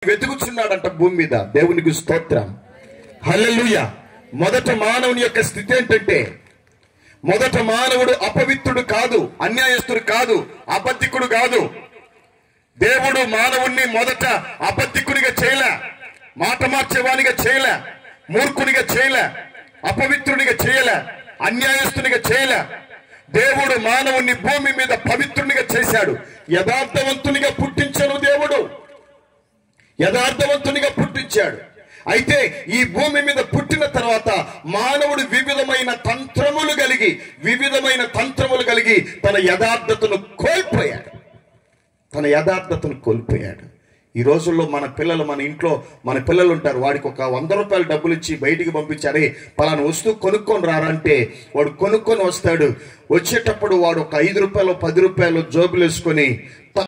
వెతుకుచున్నాడంట భూమి మీద దేవునికి స్తోత్రం హల్లెలూయ మొదట మానవుని యొక్క స్థితి ఏంటంటే మొదట మానవుడు అపవిత్రుడు కాదు అన్యాయస్తుడు కాదు అబద్ధికుడు కాదు దేవుడు మానవుణ్ణి మొదట అబద్ధికునిగా చేయలే మాట మార్చేవానిగా చేయలే మూర్ఖునిగా చేయలే అపవిత్రునిగా చేయలే అన్యాయస్తునిగా చేయలే దేవుడు మానవుణ్ణి భూమి మీద పవిత్రునిగా చేశాడు యథార్థవంతునిగా పుట్టించను దేవుడు యథార్థవంతునిగా పుట్టించాడు అయితే ఈ భూమి మీద పుట్టిన తర్వాత మానవుడు వివిధమైన తంత్రములు కలిగి వివిధమైన తంత్రములు కలిగి తన యథార్థతను కోల్పోయాడు తన యథార్థతను కోల్పోయాడు ఈ రోజుల్లో మన పిల్లలు మన ఇంట్లో మన పిల్లలు ఉంటారు వాడికి ఒక వంద రూపాయలు డబ్బులు ఇచ్చి బయటికి పంపించారే పలానా వస్తువు కొనుక్కొని రారంటే వాడు కొనుక్కొని వస్తాడు వచ్చేటప్పుడు వాడు ఒక ఐదు రూపాయలు పది రూపాయలు జోబులు వేసుకొని